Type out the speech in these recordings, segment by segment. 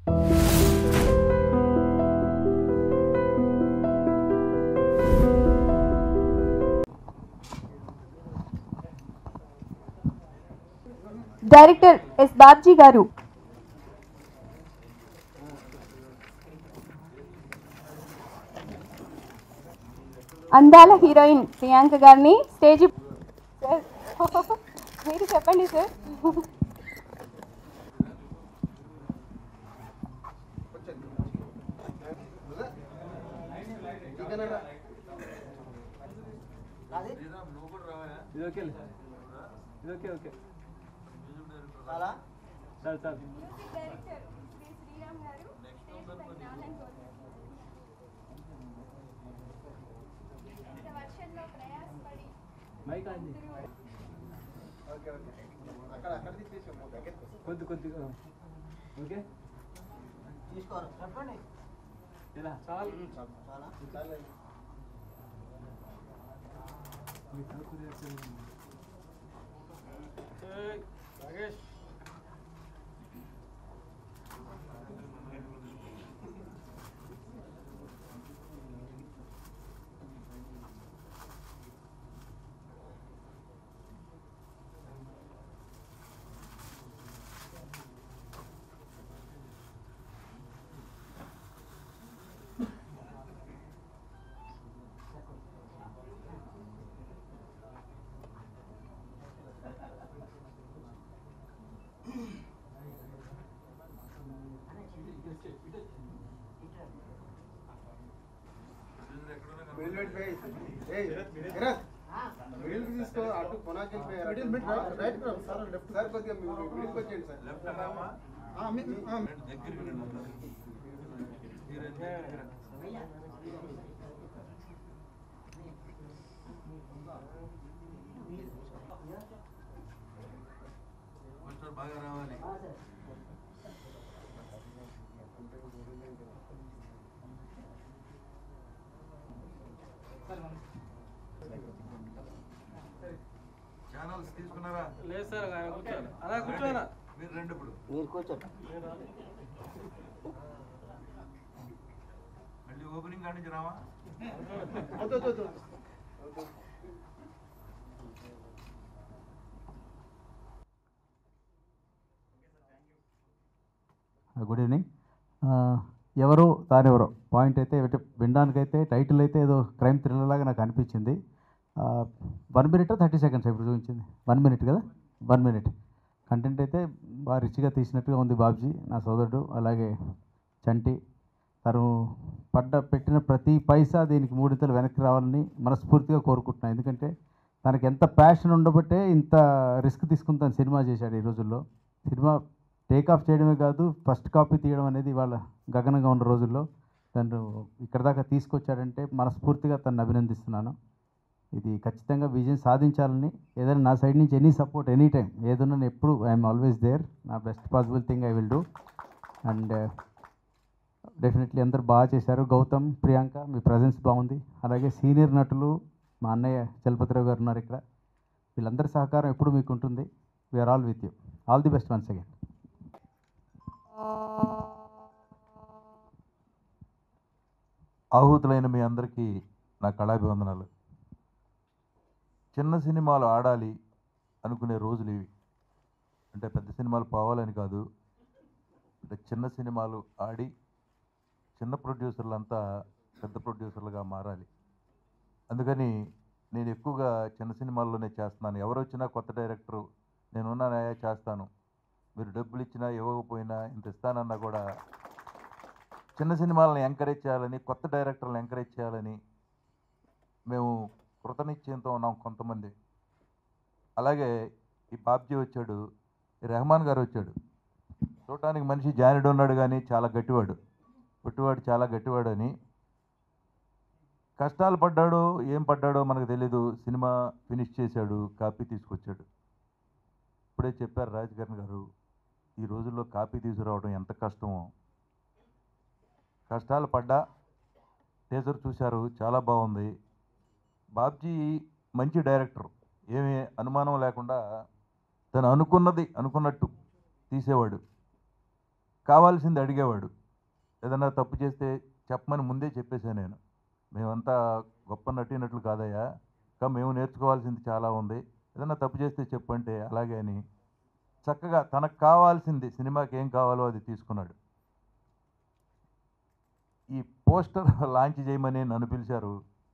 director yes Babji గారు అందాల heroine Priyanka గారిని స్టేజ్ సార్ మీరు చెప్పండి సార్ ఇది ఓకే ఇది ఓకే ఓకే చాలు చాలు మైక్ అండి కొద్ది కొద్దిగా ఓకే ఇలా చాలు మీ తలుపు తెరిచి తీసుకో అటు కొనాకి రైట్ సార్ లెఫ్ట్ సార్ కొద్దిగా మిడిల్కి వచ్చేయండి సార్ బాగా రావాలి ఛానల్స్ తీసుకున్నారా లేదు సార్ ఆయన కూర్చోాలి అలా కూర్చోాలా మీరు రెండు ఇప్పుడు మీరు కూర్చోండి మళ్ళీ ఓపెనింగ్ కాడి నుంచి రావా గుడ్ ఈవినింగ్ ఎవరు తానెవరో పాయింట్ అయితే అంటే వినడానికైతే టైటిల్ అయితే ఏదో క్రైమ్ థ్రిల్లర్ లాగా నాకు అనిపించింది వన్ మినిట్ థర్టీ సెకండ్స్ ఇప్పుడు చూపించింది వన్ మినిట్ కదా వన్ మినిట్ కంటెంట్ అయితే బాగా రిచ్గా తీసినట్టుగా ఉంది బాబ్జీ నా సోదరుడు అలాగే చంటి తను పడ్డ పెట్టిన ప్రతి పైసా దీనికి మూడింతలు వెనక్కి రావాలని మనస్ఫూర్తిగా కోరుకుంటున్నాను ఎందుకంటే తనకి ఎంత ప్యాషన్ ఉండబట్టే ఇంత రిస్క్ తీసుకుని తను సినిమా చేశాడు ఈ రోజుల్లో సినిమా టేక్ ఆఫ్ చేయడమే కాదు ఫస్ట్ కాపీ తీయడం అనేది వాళ్ళ గగనంగా ఉన్న రోజుల్లో తను ఇక్కడ దాకా తీసుకొచ్చాడంటే మనస్ఫూర్తిగా తను అభినందిస్తున్నాను ఇది ఖచ్చితంగా విజయం సాధించాలని ఏదైనా నా సైడ్ నుంచి ఎనీ సపోర్ట్ ఎనీ టైం ఏదన్నా నేను ఎప్పుడు ఐఎమ్ ఆల్వేస్ దేర్ నా best possible thing I will do and definitely అందరు బాగా చేశారు గౌతమ్ ప్రియాంక మీ ప్రజెన్స్ బాగుంది అలాగే సీనియర్ నటులు మా అన్నయ్య చలపతిరావు గారు ఉన్నారు ఇక్కడ వీళ్ళందరి సహకారం ఎప్పుడు మీకు ఉంటుంది we're all with you all the best once again ఆహుతులైన మీ అందరికీ నా కళాభివందనాలు చిన్న సినిమాలు ఆడాలి అనుకునే రోజులు ఇవి అంటే పెద్ద సినిమాలు పోవాలని కాదు అంటే చిన్న సినిమాలు ఆడి చిన్న ప్రొడ్యూసర్లంతా పెద్ద ప్రొడ్యూసర్లుగా మారాలి అందుకని నేను ఎక్కువగా చిన్న సినిమాల్లోనే చేస్తున్నాను ఎవరు వచ్చినా కొత్త డైరెక్టరు నేనున్నానయా చేస్తాను మీరు డబ్బులు ఇచ్చినా ఇవ్వకపోయినా ఇంత ఇస్తానన్నా కూడా చిన్న సినిమాలను ఎంకరేజ్ చేయాలని కొత్త డైరెక్టర్లను ఎంకరేజ్ చేయాలని మేము కృతనిశ్చయంతో ఉన్నాం కొంతమంది అలాగే ఈ బాబ్జీ వచ్చాడు ఈ రెహమాన్ గారు వచ్చాడు చూడటానికి మనిషి జానుడు ఉన్నాడు కానీ చాలా గట్టివాడు పుట్టివాడు చాలా గట్టివాడు అని కష్టాలు పడ్డాడో ఏం పడ్డాడో మనకు తెలీదు సినిమా ఫినిష్ చేశాడు కాపీ తీసుకొచ్చాడు ఇప్పుడే చెప్పారు రాజకరణ్ గారు ఈ రోజుల్లో కాపీ తీసుకురావడం ఎంత కష్టమో కష్టాలు పడ్డా టీజర్ చూశారు చాలా బాగుంది బాబ్జీ మంచి డైరెక్టర్ ఏమీ అనుమానం లేకుండా తను అనుకున్నది అనుకున్నట్టు తీసేవాడు కావాల్సింది అడిగేవాడు ఏదన్నా తప్పు చేస్తే చెప్పమని ముందే చెప్పేశాను నేను మేమంతా గొప్ప నటినట్లు కాదయ్యా ఇంకా మేము నేర్చుకోవాల్సింది చాలా ఉంది ఏదన్నా తప్పు చేస్తే చెప్పంటే అలాగే అని చక్కగా తనకు కావాల్సింది సినిమాకి ఏం కావాలో అది తీసుకున్నాడు ఈ పోస్టర్ లాంచ్ చేయమని నన్ను పిలిచారు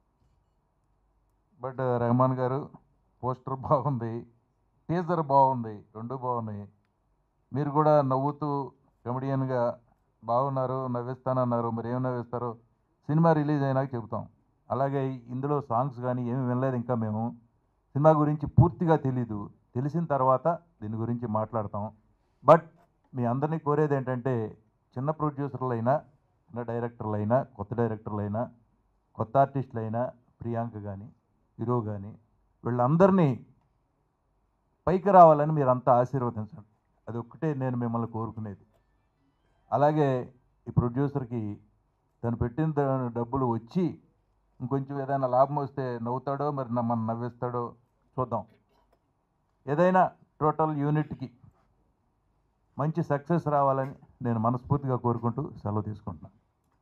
బట్ రెహమాన్ గారు పోస్టర్ బాగుంది టీజర్ బాగుంది రెండు బాగున్నాయి మీరు కూడా నవ్వుతూ కమెడియన్గా బాగున్నారు నవ్విస్తానన్నారు మరి ఏం నవ్విస్తారో సినిమా రిలీజ్ అయినాక చెబుతాం అలాగే ఇందులో సాంగ్స్ కానీ ఏమి వినలేదు ఇంకా మేము సినిమా గురించి పూర్తిగా తెలీదు తెలిసిన తర్వాత దీని గురించి మాట్లాడతాం బట్ మీ అందరినీ కోరేది ఏంటంటే చిన్న ప్రొడ్యూసర్లు అయినా చిన్న డైరెక్టర్లు అయినా కొత్త డైరెక్టర్లు అయినా కొత్త ఆర్టిస్టులు అయినా ప్రియాంక కానీ హీరో కానీ వీళ్ళందరినీ పైకి రావాలని మీరు అంతా ఆశీర్వదించండి అది ఒక్కటే నేను మిమ్మల్ని కోరుకునేది అలాగే ఈ ప్రొడ్యూసర్కి తను పెట్టిన ద- డబ్బులు వచ్చి ఇంకొంచెం ఏదైనా లాభం వస్తే నవ్వుతాడో మరి నమ్మల్ని నవ్విస్తాడో చూద్దాం ఏదైనా టోటల్ యూనిట్కి మంచి సక్సెస్ రావాలని నేను మనస్ఫూర్తిగా కోరుకుంటూ సెలవు తీసుకుంటున్నాను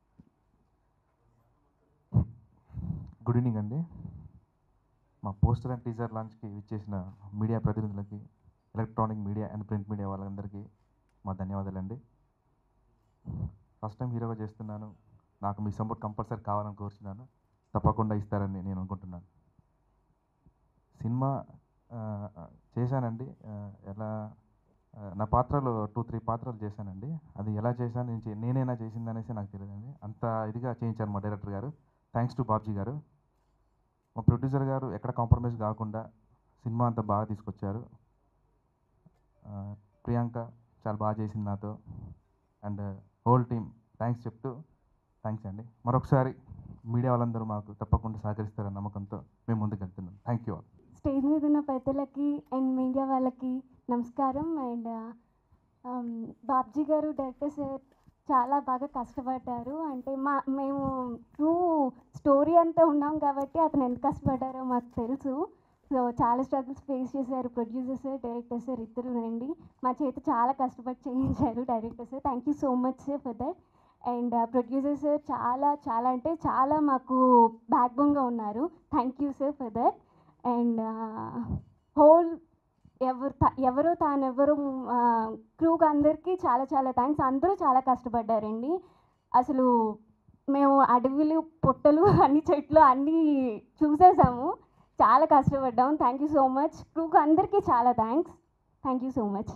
గుడ్ ఈవినింగ్ అండి మా పోస్టర్ అండ్ టీజర్ లాంచ్కి ఇచ్చేసిన మీడియా ప్రతినిధులకి electronic media and print media వాళ్ళందరికీ మా ధన్యవాదాలండి ఫస్ట్ టైం హీరోగా చేస్తున్నాను నాకు మీ సపోర్ట్ కంపల్సరీ కావాలని కోరుచున్నాను తప్పకుండా ఇస్తారని నేను అనుకుంటున్నాను సినిమా ఆ, చేశానండి ఆ, ఎలా ఆ, నా పాత్రలు టూ త్రీ పాత్రలు చేశానండి అది ఎలా చేశాను నేను చే- నేనైనా చేసింది అనేసి నాకు తెలియదండి అంత ఇదిగా చేయించారు మా డైరెక్టర్ గారు థ్యాంక్స్ టు బాబ్జీ గారు మా ప్రొడ్యూసర్ గారు ఎక్కడ కాంప్రమైజ్ కాకుండా సినిమా అంతా బాగా తీసుకొచ్చారు ఆ, ప్రియాంక చాలా బాగా చేసింది నాతో అండ్ హోల్ టీమ్ థ్యాంక్స్ చెప్తూ థ్యాంక్స్ అండి మరొకసారి మీడియా వాళ్ళందరూ మాకు తప్పకుండా సహకరిస్తారన్న నమ్మకంతో మేము ముందుకు వెళ్తున్నాం థ్యాంక్ యూ ఆల్ స్టేజ్ మీద ఉన్న పెద్దలకి అండ్ మీడియా వాళ్ళకి నమస్కారం అండ్ బాబ్జీ గారు డైరెక్టర్ సార్ చాలా బాగా కష్టపడ్డారు అంటే మా మేము ట్రూ స్టోరీ అంతా ఉన్నాం కాబట్టి అతను ఎంత కష్టపడ్డారో మాకు తెలుసు సో చాలా స్ట్రగుల్స్ ఫేస్ చేశారు ప్రొడ్యూసర్ సార్ డైరెక్టర్ సార్ ఇద్దరు రండి మా చేత చాలా కష్టపడి చేయించారు director sir thank you so much sir for that and producer sir చాలా చాలా అంటే చాలా మాకు బ్యాక్ బోన్గా ఉన్నారు thank you sir for that and whole ఎవరు తా- ఎవరో తానెవరు క్రూకి అందరికీ చాలా చాలా థ్యాంక్స్ అందరూ చాలా కష్టపడ్డారండి అసలు మేము అడవిలు పుట్టలు అన్ని చెట్లు అన్నీ చూసేసాము చాలా కష్టపడ్డాం థ్యాంక్ యూ సో మచ్ క్రూకి అందరికీ చాలా thanks thank you so much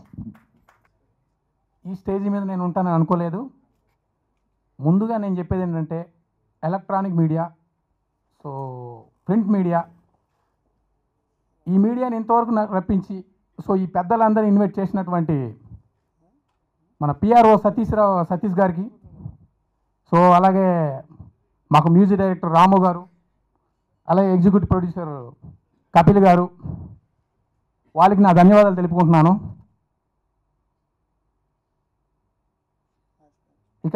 ఈ స్టేజ్ మీద నేను ఉంటానని అనుకోలేదు ముందుగా నేను చెప్పేది ఏంటంటే electronic media so print media ఈ మీడియాని ఇంతవరకు నాకు రప్పించి సో ఈ పెద్దలందరూ ఇన్వైట్ చేసినటువంటి మన పిఆర్ఓ సతీష్ రావు సతీష్ గారికి సో అలాగే మాకు మ్యూజిక్ డైరెక్టర్ రాము గారు అలాగే ఎగ్జిక్యూటివ్ ప్రొడ్యూసర్ కపిల్ గారు వాళ్ళకి నా ధన్యవాదాలు తెలుపుకుంటున్నాను ఇక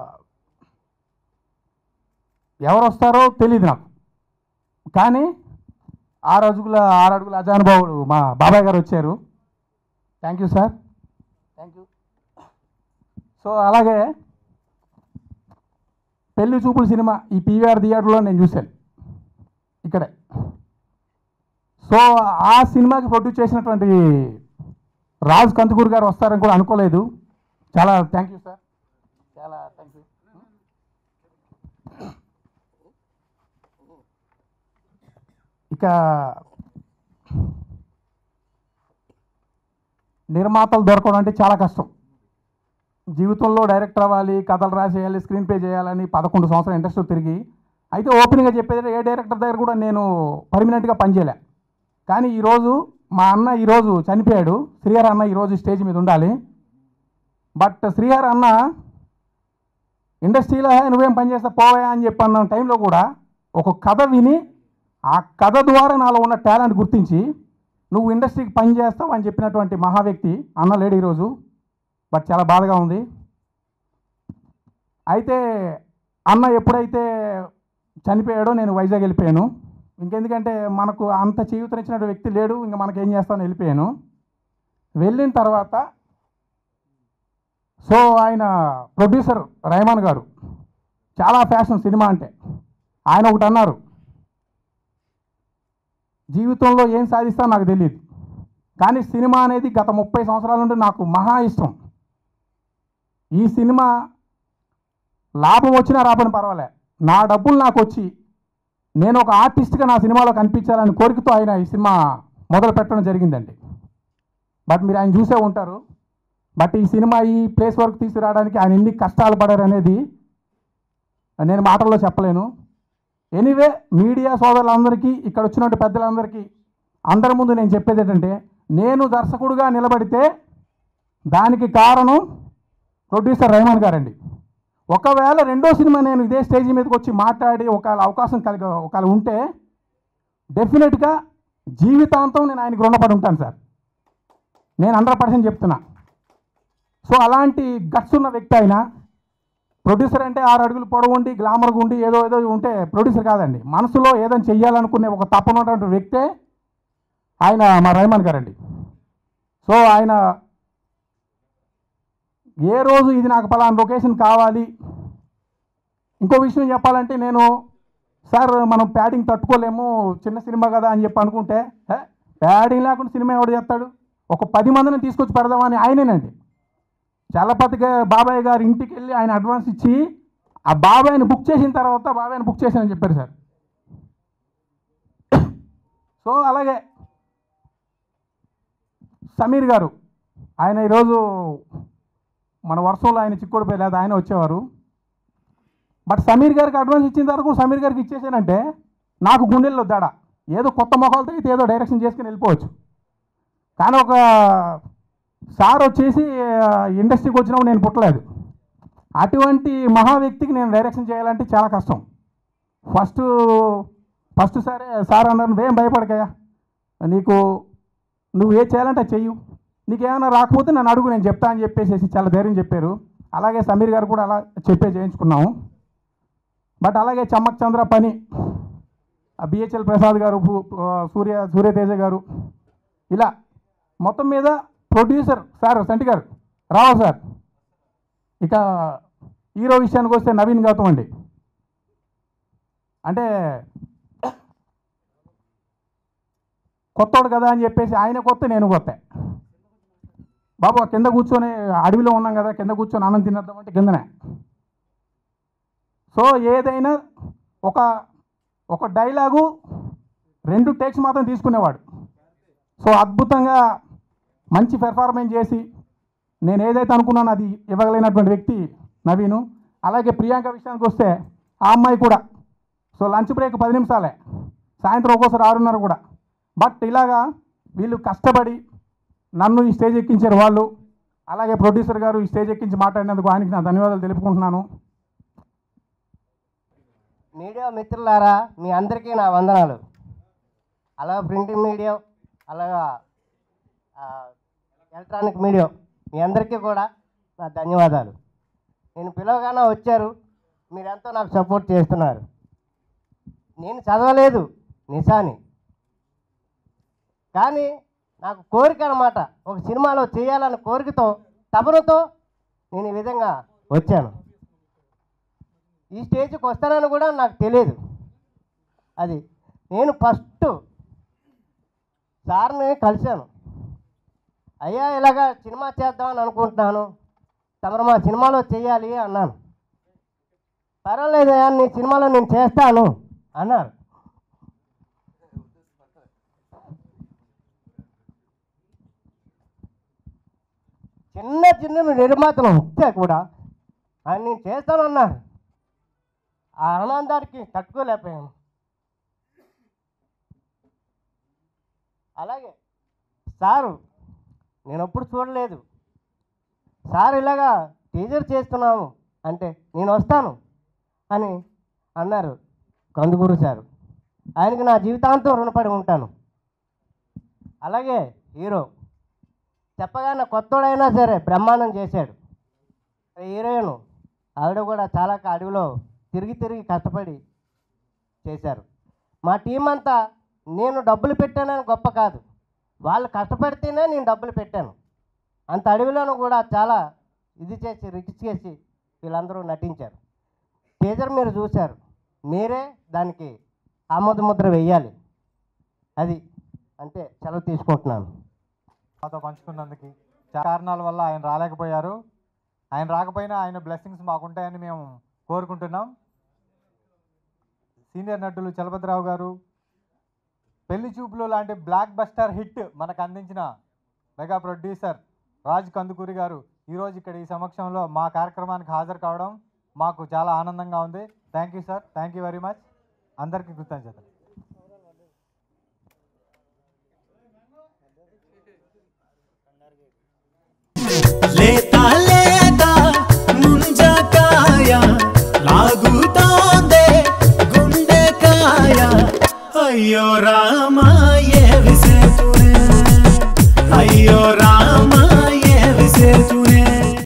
ఎవరు వస్తారో తెలియదు నాకు కానీ ఆరు అడుగుల ఆరు అడుగుల అజానుభావుడు మా బాబాయ్ గారు వచ్చారు thank you sir thank you so అలాగే పెళ్లి చూపుల సినిమా ఈ పీవీఆర్ థియేటర్లో నేను చూశాను ఇక్కడే సో ఆ సినిమాకి ప్రొడ్యూస్ చేసినటువంటి రాజ్ కందుకూరు గారు వస్తారని కూడా అనుకోలేదు చాలా థ్యాంక్ యూ సార్ చాలా థ్యాంక్ యూ ఇక నిర్మాతలు దొరకడం అంటే చాలా కష్టం జీవితంలో డైరెక్టర్ అవ్వాలి కథలు రాసేయాలి స్క్రీన్ ప్లే చేయాలని పదకొండు సంవత్సరాలు ఇండస్ట్రీ తిరిగి అయితే ఓపెన్గా చెప్పేది ఏ డైరెక్టర్ దగ్గర కూడా నేను పర్మనెంట్గా పనిచేయలే కానీ ఈరోజు మా అన్న ఈరోజు చనిపోయాడు శ్రీహరి అన్న ఈరోజు స్టేజ్ మీద ఉండాలి బట్ శ్రీహరి అన్న ఇండస్ట్రీలో "హే, నువ్వేం పని చేస్తా పోవా అని చెప్పి అన్న టైంలో కూడా ఒక కథ విని ఆ కథ ద్వారా నాలో ఉన్న టాలెంట్ గుర్తించి నువ్వు ఇండస్ట్రీకి పని చేస్తావు అని చెప్పినటువంటి మహా వ్యక్తి అన్న లేడు ఈరోజు బట్ చాలా బాధగా ఉంది అయితే అన్న ఎప్పుడైతే చనిపోయాడో నేను వైజాగ్ వెళ్ళిపోయాను ఇంకెందుకంటే మనకు అంత చేయూతనిచ్చినటువంటి వ్యక్తి లేడు ఇంకా మనకేం చేస్తామని వెళ్ళిపోయాను వెళ్ళిన తర్వాత సో ఆయన ప్రొడ్యూసర్ రెహమాన్ గారు చాలా ఫ్యాషన్ సినిమా అంటే ఆయన ఒకటి అన్నారు జీవితంలో ఏం సాధిస్తా నాకు తెలియదు కానీ సినిమా అనేది గత ముప్పై సంవత్సరాల నుండి నాకు మహా ఇష్టం ఈ సినిమా లాభం వచ్చినా రాబని పర్వాలే నా డబ్బులు నాకు వచ్చి నేను ఒక ఆర్టిస్ట్గా నా సినిమాలో కనిపించాలని కోరికతో ఆయన ఈ సినిమా మొదలు పెట్టడం జరిగిందండి బట్ మీరు ఆయన చూసే ఉంటారు బట్ ఈ సినిమా ఈ ప్లేస్ వరకు తీసుకురావడానికి ఆయన ఎన్ని కష్టాలు పడారు అనేది నేను మాటల్లో చెప్పలేను ఎనీవే మీడియా సోదరులందరికీ ఇక్కడ వచ్చినటువంటి పెద్దలందరికీ అందరి ముందు నేను చెప్పేది ఏంటంటే నేను దర్శకుడుగా నిలబడితే దానికి కారణం ప్రొడ్యూసర్ రెహమాన్ గారండి ఒకవేళ రెండో సినిమా నేను ఇదే స్టేజ్ మీదకి వచ్చి మాట్లాడి ఒకవేళ అవకాశం కలిగి ఒకవేళ ఉంటే డెఫినెట్గా జీవితాంతం నేను ఆయనకు రుణపడి ఉంటాను సార్ నేను హండ్రెడ్ పర్సెంట్ చెప్తున్నా సో అలాంటి గట్స్ ఉన్న వ్యక్తి ఆయన ప్రొడ్యూసర్ అంటే ఆరు అడుగులు పొడవుండి గ్లామర్గా ఉండి ఏదో ఏదో ఉంటే ప్రొడ్యూసర్ కాదండి మనసులో ఏదైనా చెయ్యాలనుకునే ఒక తప్పనటువంటి వ్యక్తే ఆయన మా రెహమాన్ గారండి సో ఆయన ఏ రోజు ఇది నాకు పలానా లొకేషన్ కావాలి ఇంకో విషయం చెప్పాలంటే నేను సార్ మనం ప్యాడింగ్ తట్టుకోలేము చిన్న సినిమా కదా అని చెప్పి అనుకుంటే "హే, ప్యాడింగ్ లేకుండా సినిమా ఎవడు చేస్తాడు ఒక పది మందిని తీసుకొచ్చి పెడదామని ఆయనేనండి చలపతి గా- బాబాయ్ గారి ఇంటికి వెళ్ళి ఆయన అడ్వాన్స్ ఇచ్చి ఆ బాబాయ్ని బుక్ చేసిన తర్వాత బాబాయ్ని బుక్ చేశానని చెప్పారు సార్ సో అలాగే సమీర్ గారు ఆయన ఈరోజు మన వర్షంలో ఆయన చిక్కుడిపోయి లేదా ఆయన వచ్చేవారు బట్ సమీర్ గారికి అడ్వాన్స్ ఇచ్చిన వరకు సమీర్ గారికి ఇచ్చేసానంటే నాకు గుండెల్లో దాడ ఏదో కొత్త మొహాలతో అయితే ఏదో డైరెక్షన్ చేసుకుని వెళ్ళిపోవచ్చు కానీ ఒక సార్ వచ్చేసి ఆ, ఇండస్ట్రీకి వచ్చినప్పుడు నేను పుట్టలేదు అటువంటి మహా వ్యక్తికి నేను డైరెక్షన్ చేయాలంటే చాలా కష్టం ఫస్ట్ ఫస్ట్ సరే సార్ అన్నారు నువ్వేం భయపడకయ్యా నీకు నువ్వు ఏ చేయాలంటే అది చెయ్యు నీకేమైనా రాకపోతే నన్ను అడుగు నేను చెప్తా అని చెప్పేసి చాలా ధైర్యం చెప్పారు అలాగే సమీర్ గారు కూడా అలా చెప్పే చేయించుకున్నాము బట్ అలాగే చమ్మక్ చంద్ర పని బిహెచ్ఎల్ ప్రసాద్ గారు పు- ఆ, సూర్య సూర్యతేజ గారు ఇలా మొత్తం మీద ప్రొడ్యూసర్ సార్ సంటి గారు రావు సార్ ఇక హీరో విషయానికి వస్తే నవీన్ గౌతమ్ అండి అంటే కొత్తోడు కదా అని చెప్పేసి ఆయన కొత్త నేను కొత్త బాబు ఆ కింద కూర్చొని అడవిలో ఉన్నాం కదా కింద కూర్చొని అన్నం తినేద్దాం అంటే కిందనే సో ఏదైనా ఒక ఒక డైలాగు రెండు టేక్స్ మాత్రం తీసుకునేవాడు సో అద్భుతంగా మంచి పెర్ఫార్మెన్స్ చేసి నేను ఏదైతే అనుకున్నానో అది ఇవ్వగలిగినటువంటి వ్యక్తి నవీను అలాగే ప్రియాంక విషయానికి వస్తే ఆ అమ్మాయి కూడా సో లంచ్ బ్రేక్ పది నిమిషాలే సాయంత్రం ఒక్కోసారి ఆరున్నర కూడా బట్ ఇలాగా వీళ్ళు కష్టపడి నన్ను ఈ స్టేజ్ ఎక్కించారు వాళ్ళు అలాగే ప్రొడ్యూసర్ గారు ఈ స్టేజ్ ఎక్కించి మాట్లాడినందుకు ఆయనకి నా ధన్యవాదాలు తెలుపుకుంటున్నాను మీడియా మిత్రులారా మీ అందరికీ నా వందనాలు అలాగే ప్రింటింగ్ మీడియా అలాగా ఆ, ఎలక్ట్రానిక్ మీడియా మీ అందరికీ కూడా నా ధన్యవాదాలు నేను పిలవగానే వచ్చారు మీరెంతో నాకు సపోర్ట్ చేస్తున్నారు నేను చదవలేదు నిశాని కానీ నాకు కోరిక అనమాట ఒక సినిమాలో చేయాలన్న కోరికతో తపనతో నేను ఈ విధంగా వచ్చాను ఈ స్టేజ్కి వస్తానని కూడా నాకు తెలియదు అది నేను ఫస్ట్ సార్ని కలిశాను అయ్యా ఇలాగా సినిమా చేద్దామని అనుకుంటున్నాను తమరు మా సినిమాలో చేయాలి అన్నాను పర్వాలేదయ్యా నీ సినిమాలో నేను చేస్తాను అన్నారు చిన్న చిన్న నిర్మాతలు వస్తే కూడా ఆయన నేను చేస్తానన్నారు ఆ ఆనందానికి తట్టుకోలేకపోయాను అలాగే సారు నేను ఎప్పుడు చూడలేదు సార్ ఇలాగా టీజర్ చేస్తున్నాము అంటే నేను వస్తాను అని అన్నారు కందుకూరు సారు ఆయనకి నా జీవితాంతం రుణపడి ఉంటాను అలాగే హీరో చెప్పగానే కొత్తోడైనా సరే బ్రహ్మాండం చేశాడు హీరోయిన్ ఆవిడ కూడా చాలా కా- అడవిలో తిరిగి తిరిగి కష్టపడి చేశారు మా టీం అంతా నేను డబ్బులు పెట్టానని గొప్ప కాదు వాళ్ళు కష్టపడితేనే నేను డబ్బులు పెట్టాను అంత అడవిలోనూ కూడా చాలా ఇది చేసి రిక్స్ చేసి వీళ్ళందరూ నటించారు టీజర్ మీరు చూశారు మీరే దానికి ఆమోద ముద్ర వెయ్యాలి అది అంతే సెలవు తీసుకుంటున్నాను మాతో పంచుకున్నందుకు చాలా కారణాల వల్ల ఆయన రాలేకపోయారు ఆయన రాకపోయినా ఆయన బ్లెస్సింగ్స్ మాకుంటాయని మేము కోరుకుంటున్నాం సీనియర్ నటులు చలపతిరావు గారు పెళ్లి చూపులు లాంటి బ్లాక్ బస్టర్ హిట్ మనకు అందించిన మెగా ప్రొడ్యూసర్ రాజ్ కందుకూరి గారు ఈరోజు ఇక్కడ ఈ సమక్షంలో మా కార్యక్రమానికి హాజరు కావడం మాకు చాలా ఆనందంగా ఉంది thank you sir thank you very much అందరికీ కృతజ్ఞతలు